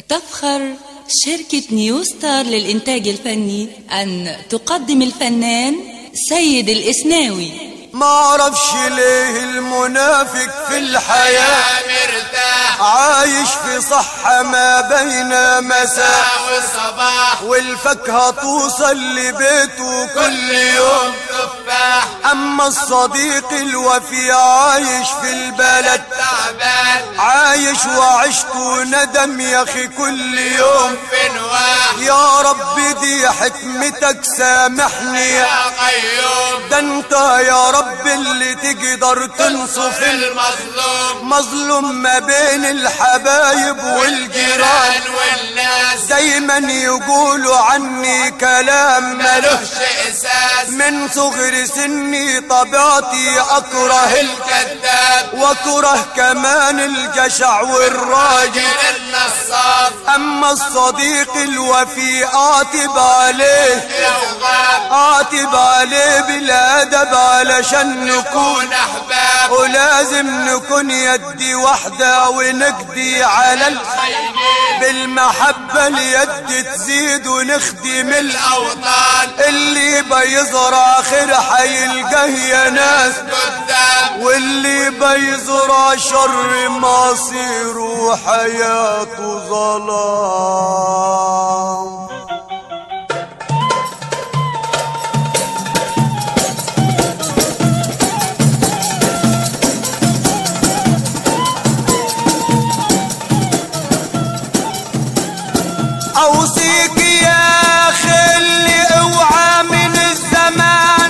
تفخر شركة نيو ستار للإنتاج الفني أن تقدم الفنان سيد الإسناوي ما اعرفش ليه المنافق في الحياة مرتاح عايش في صحة ما بين مساء والصباح والفاكهة توصل لبيته كل يوم تفاح اما الصديق الوفي عايش في البلد تعبان عايش وعشت ندم يا اخي كل يوم في نواح يا رب دي حكمتك سامحني يا قيوم ده انت يا رب اللي تقدر تنصف ال- المظلوم مظلوم ما بين الحبايب والجيران جيران والناس دايما يقولوا عني كلام ملوش ملوش اساس من صغر سني طبيعتي اكره ال... الكذاب واكره كمان الجشع والراجل راجل النصاب اما الصديق الوفي اعتب عليه يوغاب اعتب عليه بالادب علشان نكون كون احباب ولازم نكون يدي واحدة ونقضي على ال... بالمحبة اليد تزيد ونخدم ال... الاوطان اللي بيزرع خير حيلقاه يا ناس قدام واللي بيزرع شر مصيره حياته ظلام اوصيك يا خلي اوعى من الزمان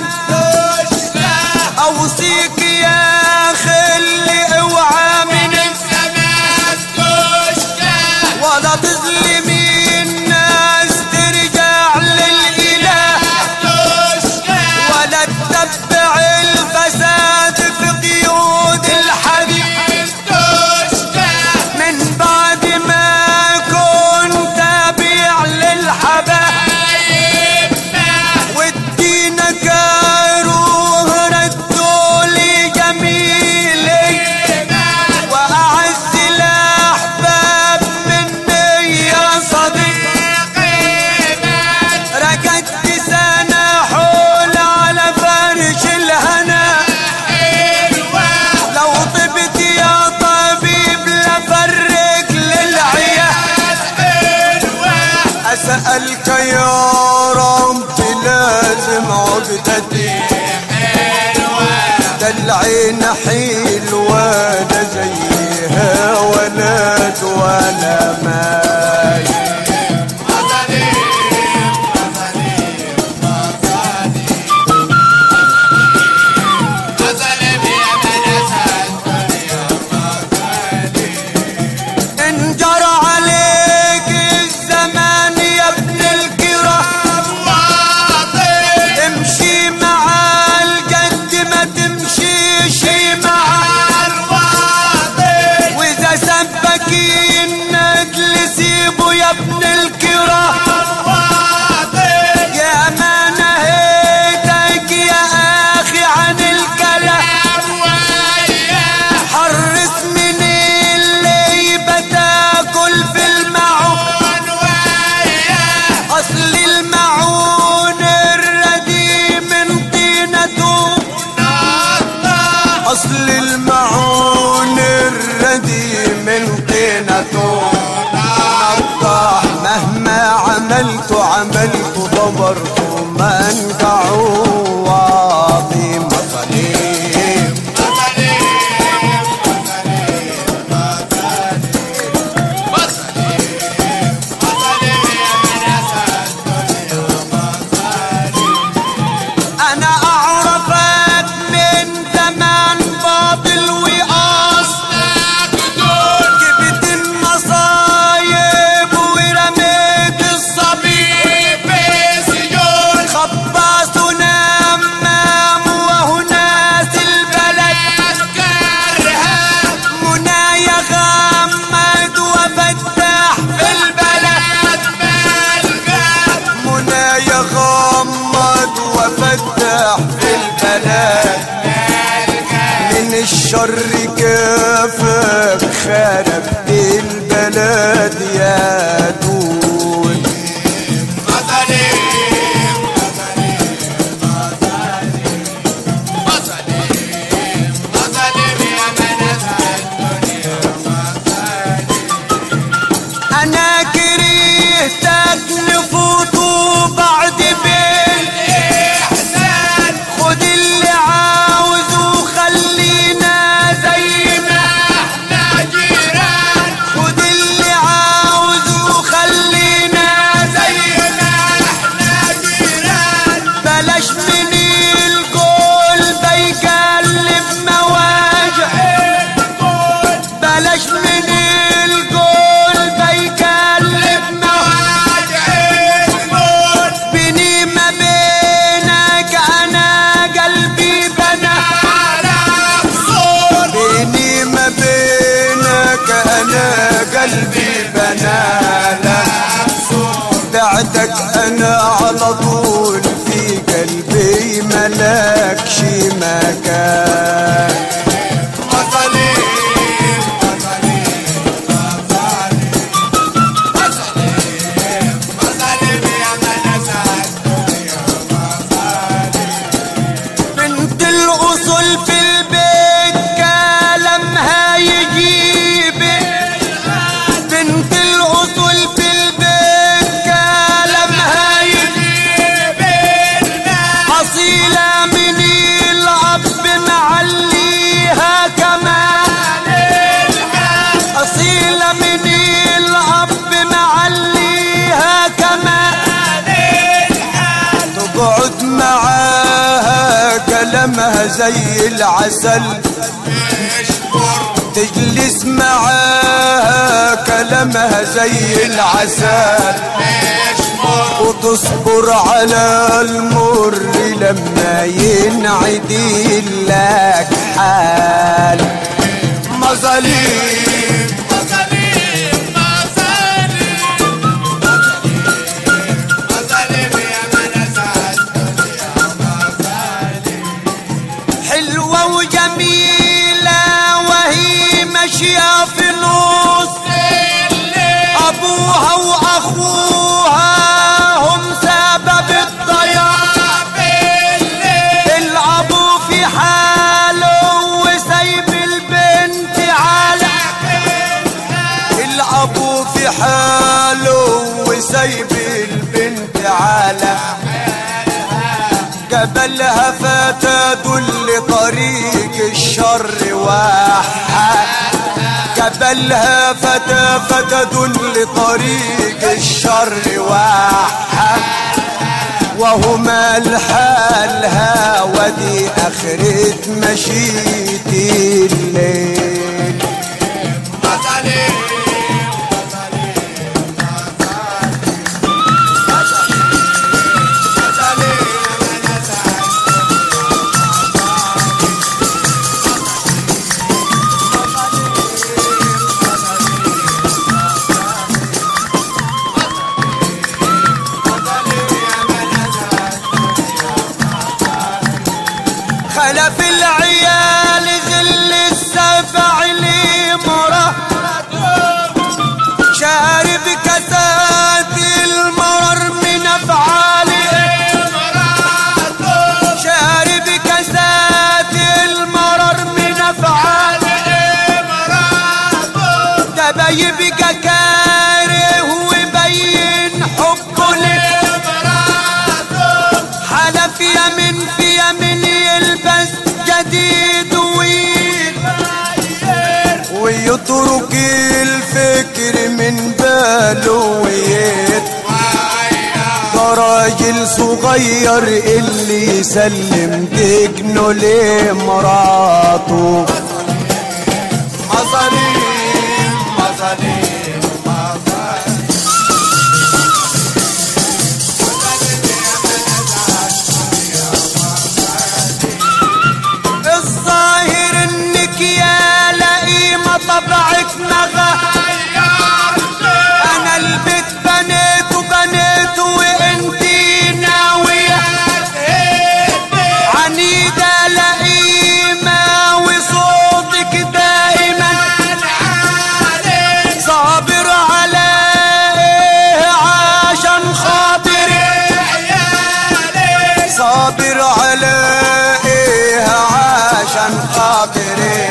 اوصيك يا خلي اوعى من الزمان تشتاق ولا تظلمي الناس ترجع للاله تشتاق ولا تتبع الفساد في قيود الحديد تشتاق من بعد ما كنت تابع للحبايب والدين كاروه ردوا لي جميلي واعز الاحباب مني يا صديقي ركضت سنة حول على فرش الهنا لو طبت يا طبيب لفرق للعيال أسألك يا رب لازم عقدتي ده العين حلوة لا زيها ولد ولا ماي انجر عليك الزمان يا ابن الكرام امشي مع الجد ما تمشيش مع واذا سبك الندل سيبه يا ابن الكرام يا ما نهيتك يا اخي عن الكلام حرص من اللي بتاكل في المعون اصل المعون الردي من طينته اصل المعون الردي من طينته نضح مهما عملت عملت ضبرت ما انقعوا واضي مصاليب انا اعرفك من زمان باطل وقاص جبت المصايب ورميت الصبيب خباص ونمام وهو ناس البلد منايا غمد وفتح في البلد منايا غمد وفتح في البلد من الشر كافك خربت البلد يا على طول في قلبي ملكش مكان مظالم مظالم مظالم مظالم يا منازل بنت الأصول في البيت كلامها يجيبك بنت الأصول في البيت كلامها يجيبك أصيلة من الأب معليها كمان أصيلة من الأب معليها كمان تقعد معاها كلامها زي العسل تجلس معاها كلامها زي العسل وتصبر على المر لما ينعدل لك حال مظاليم مظالم مظالم مظالم يا منازل حلوة وجميلة وهي ماشية في نص أبوها وأخوها هم سبب الضياع الأبو في حاله وسايب البنت على الأبو في حاله وسايب البنت على قبلها فتدل طريق الشر واحد قبلها فتى فتدل طريق الشر واحد وهما لحالها ودي اخرة مشيت الليل مظالم خلف العيال ذل السبع لمرة شارب كاسات المرر من افعاله شارب كاسات المرر من افعاله ده بيبقى كاره ويبين حبه ليه حلف يمين في يمين يلبس جديد ويل ويترك الفكر من باله ويت ده راجل صغير اللي يسلم دجنه لمراته مظاليم مظاليم الظاهر انك يا لئيمة طبعك نغى انا البيت بنيته بنيته وانتي ناوية عنيدة لئيمة وصوتك دائما صابر على ايه عشان خاطري صابر على ايه عشان خاطري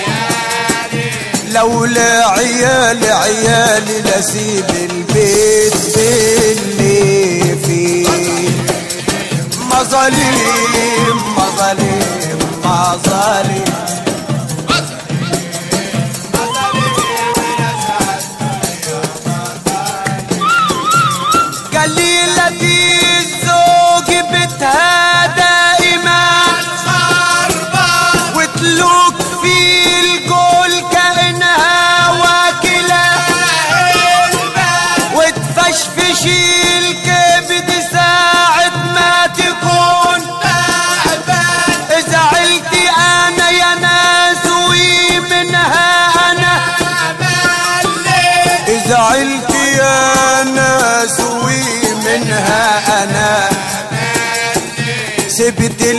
لولا عيال عيالي لسيب البيت اللي فيه مظاليم مظاليم مظاليم قليلة الزوج بتها دائما وتلوك في الجول كأنها واكلة وتفشفش الكبد ساعة ما تكون زعلت انا يا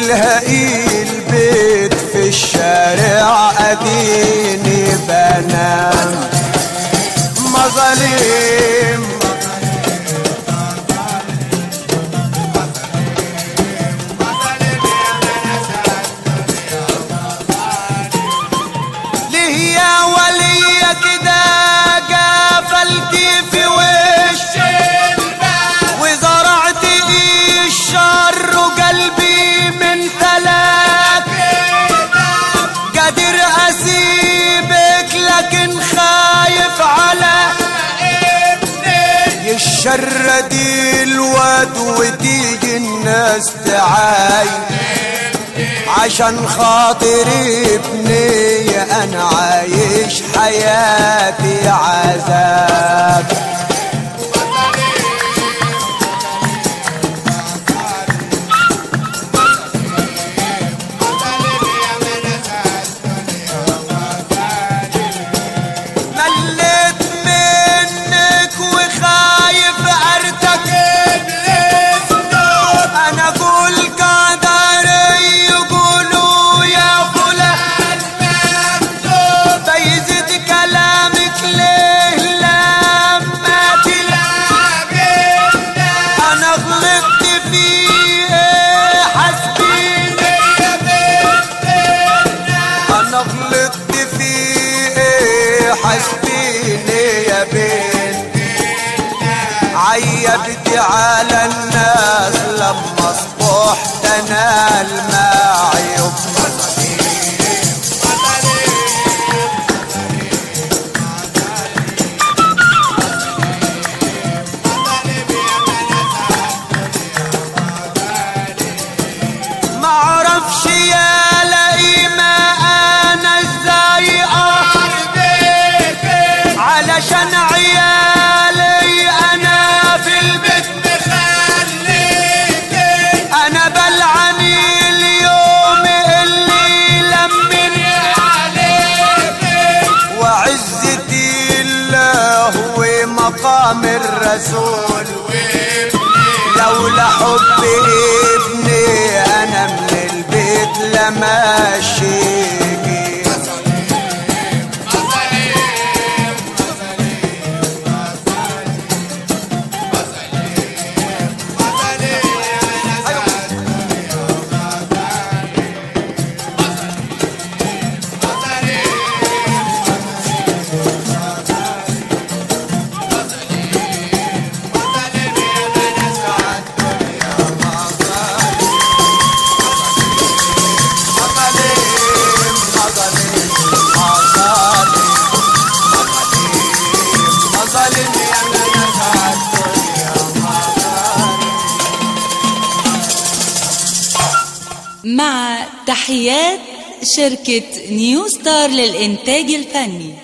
تلهقي البيت في الشارع اديني بنام مظالم ليه يا ولية كده قفلتي في وشي وزرعت ايه الشر وقلبي من تلاك قادر اسيبك لكن خايف على الشر دي الواد وتيجي الناس تعاي عشان خاطري ابني انا عايش حياتي عذاب مليت منك وخايف ارتكب انا اقول قدري يقولوا يا فلان بيزيد كلامك ليه لما تلاقي انا غلطت فيه حسبيني انا غلطت فيه حسبيني يا بنت عيبت على الناس لما اصبحت انا المعيوب ما اعرفش يا لئيمة انا ازاي ارضيك علشان عيالي انا في البيت مخليك انا بلعن اليوم اللي لمني عليك وعزتي الله ومقام الرسول لولا حب ابني انا من البيت لماشيكي مع تحيات شركة نيو ستار للإنتاج الفني